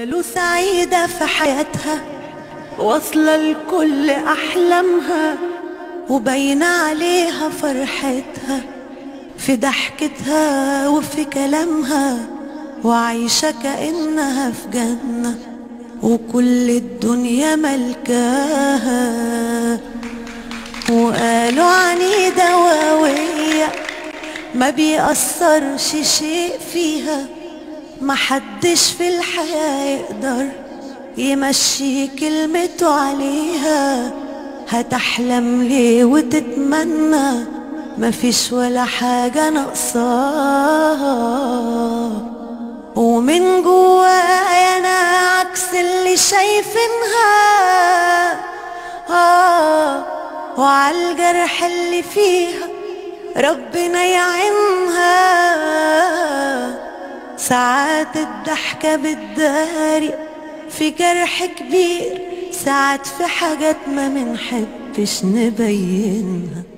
قالوا سعيدة في حياتها واصلة لكل أحلامها وباينة عليها فرحتها في ضحكتها وفي كلامها وعايشة كأنها في جنة وكل الدنيا ملكاها وقالوا عنيدة وقوية ما بيأثرش شيء فيها محدش في الحياة يقدر يمشي كلمته عليها هتحلم ليه وتتمنى مفيش ولا حاجة ناقصاها ومن جوايا انا عكس اللي شايفينها آه وعالجرح اللي فيها ربنا يعينها ساعات الضحكة بتداري في جرح كبير ساعات في حاجات ما منحبش نبينها